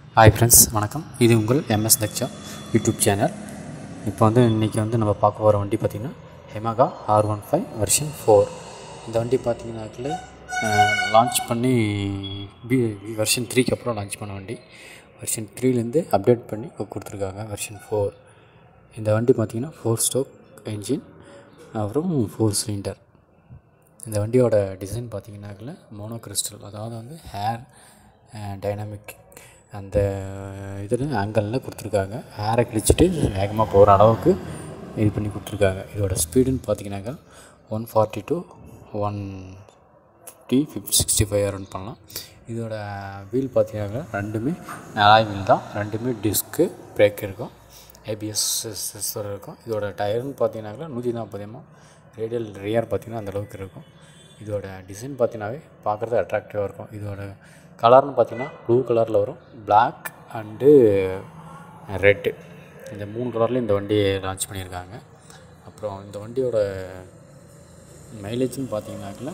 hi friends வணக்கம் இது உங்கள் எம்எஸ் தக்ஷா யூடியூப் சேனல் இப்போ வந்து இன்றைக்கி வந்து நம்ம பார்க்க போகிற வண்டி பார்த்திங்கன்னா ஹெமகா R one five version four இந்த வண்டி பார்த்திங்கனாக்கில் லான்ச் பண்ணி பி வெர்ஷன் த்ரீக்கு அப்புறம் லான்ச் பண்ண வண்டி வெர்ஷன் த்ரீலேருந்து அப்டேட் பண்ணி இப்போ கொடுத்துருக்காங்க வெர்ஷன் ஃபோர் இந்த வண்டி பார்த்திங்கன்னா ஃபோர் ஸ்டோக் என்ஜின் அப்புறம் ஃபோர் சிலிண்டர் இந்த வண்டியோட டிசைன் பார்த்தீங்கன்னாக்கில் மோனோ கிறிஸ்டல் அதாவது வந்து ஹேர் டைனாமிக் அந்த இதில் ஆங்கிளில் கொடுத்துருக்காங்க ஹேரை கிழிச்சிட்டு வேகமாக போகிற அளவுக்கு இது பண்ணி கொடுத்துருக்காங்க இதோட ஸ்பீடுன்னு பார்த்தீங்கன்னாக்கா one forty to one fifty fifty sixty five run பண்ணலாம் இதோட வீல் பார்த்தீங்கன்னாக்கா ரெண்டுமே அலாய் வீல் தான் ரெண்டுமே டிஸ்க்கு பிரேக் இருக்கும் ஏபிஎஸ் சென்சர் இருக்கும் இதோட டயர்னு பார்த்தீங்கன்னாக்கா நூற்றி நாற்பது எம்எம் ரேடியல் ரியர் பார்த்தீங்கன்னா அந்தளவுக்கு இருக்கும் இதோட டிசைன் பார்த்தீங்கன்னாவே பார்க்குறது அட்ராக்டிவாக இருக்கும் இதோட கலர்னு பார்த்தீங்கன்னா ப்ளூ கலரில் வரும் பிளாக் அண்டு ரெட்டு இந்த மூணு கலரில் இந்த வண்டியை லான்ச் பண்ணியிருக்காங்க அப்புறம் இந்த வண்டியோட மைலேஜ்னு பார்த்தீங்கன்னாக்கில்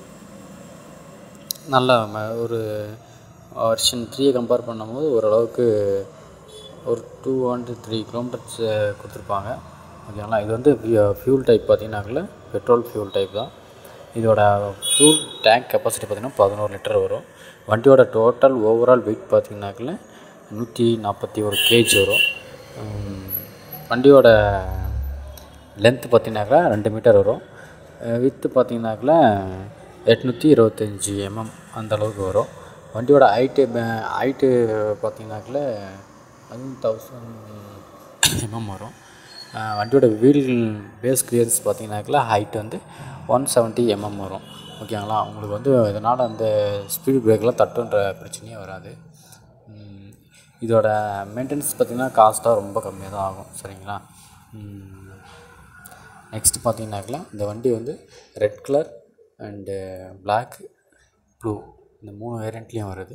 நல்ல ம ஒரு வெர்ஷன் த்ரீயை கம்பேர் பண்ணும்போது ஓரளவுக்கு ஒரு டூ ஹண்ட்ரட் த்ரீ கிலோமீட்டர்ஸ் கொடுத்துருப்பாங்க ஓகேங்களா இது வந்து ஃபியூல் டைப் பார்த்தீங்கன்னாக்கில் பெட்ரோல் ஃபியூல் டைப் தான் இதோட ஃபியூல் டேங்க் கெப்பாசிட்டி பார்த்திங்கன்னா பதினோரு லிட்டர் வரும் வண்டியோட டோட்டல் ஓவரால் வெயிட் பார்த்திங்கனாக்கில் நூற்றி நாற்பத்தி ஒரு கேஜ் வரும் வண்டியோட லென்த்து பார்த்திங்கனாக்கா ரெண்டு மீட்டர் வரும் வித்து பார்த்திங்கனாக்கில் எட்நூற்றி இருபத்தஞ்சி எம்எம் அந்த அளவுக்கு வரும் வண்டியோட ஹைட்டு ஹைட்டு பார்த்திங்கனாக்கில் ஒன் தௌசண்ட் எம்எம் வரும் வண்டியோட வீல் பேஸ் கிளியர்ஸ் பார்த்தீங்கன்னாக்கில் ஹைட் வந்து ஒன் செவன்ட்டி எம்எம் வரும் ஓகேங்களா உங்களுக்கு வந்து இதனால் அந்த ஸ்பீடு பிரேக்கெலாம் தட்டுன்ற பிரச்சனையே வராது இதோட மெயின்டெனன்ஸ் பார்த்திங்கன்னா காஸ்ட்டாக ரொம்ப கம்மியாக தான் ஆகும் சரிங்களா நெக்ஸ்ட் பார்த்தீங்கன்னாக்கில் இந்த வண்டி வந்து red colour and black blue இந்த மூணு வேரியண்ட்லேயும் வருது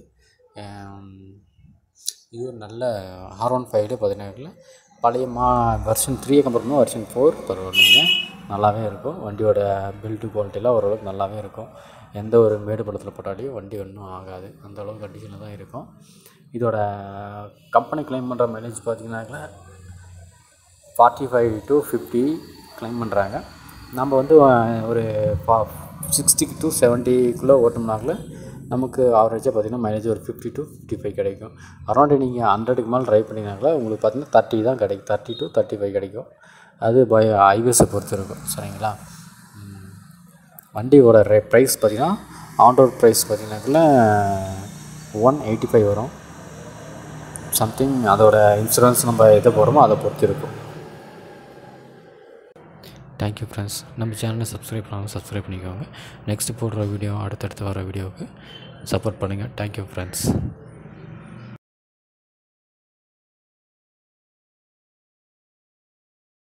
இது ஒரு நல்ல ஆர் ஒன் ஃபைவ்ல பார்த்தீங்கன்னாக்கில் பழைய மா வெர்ஷன் த்ரீயை கம்பேர் பண்ணால் வெர்ஷன் ஃபோர் பரவாயில்லைங்க நல்லாவே இருக்கும் வண்டியோட பில்டு குவாலிட்டிலாம் ஓரளவுக்கு நல்லாவே இருக்கும் எந்த ஒரு மேடு பள்ளத்தில் போட்டாலையும் வண்டி ஒன்றும் ஆகாது அந்த அளவுக்கு கண்டிஷனில் தான் இருக்கும் இதோட கம்பெனி கிளைம் பண்ணுற மைலேஜ் பார்த்தீங்கன்னாக்கா forty five to fifty claim பண்ணுறாங்க நம்ம வந்து ஒரு ஃபா சிக்ஸ்டி டு செவன்ட்டிக்குள்ளே ஓட்டோம்னாக்கில் நமக்கு ஆவரேஜாக பார்த்திங்கன்னா மைலேஜ் ஒரு ஃபிஃப்டி டு ஃபிஃப்டி ஃபைவ் கிடைக்கும் அரௌண்டு நீங்கள் ஹண்ட்ரடுக்கு மேலே ட்ரைவ் பண்ணிங்கனாக்கா உங்களுக்கு பார்த்திங்கன்னா தேர்ட்டி தான் கிடைக்கும் தேர்ட்டி டு தேர்ட்டி ஃபைவ் கிடைக்கும் அது பை ஹைவேஸை பொறுத்து இருக்கும் சரிங்களா வண்டியோட ரே ப்ரைஸ் பார்த்திங்கன்னா ஆன் ரோட் ப்ரைஸ் பார்த்திங்கனாக்கில் ஒன் எயிட்டி ஃபைவ் வரும் சம்திங் அதோட இன்சூரன்ஸ் நம்ம எதை போகிறோமோ அதை பொறுத்து இருக்கும் தேங்க்யூ ஃப்ரெண்ட்ஸ் நம்ம சேனலை சப்ஸ்கிரைப் பண்ணாமல் சப்ஸ்கிரைப் பண்ணிக்கோங்க நெக்ஸ்ட் போடுற வீடியோ அடுத்தடுத்து வர வீடியோவுக்கு சப்போர்ட் பண்ணுங்கள் தேங்க்யூ ஃப்ரெண்ட்ஸ்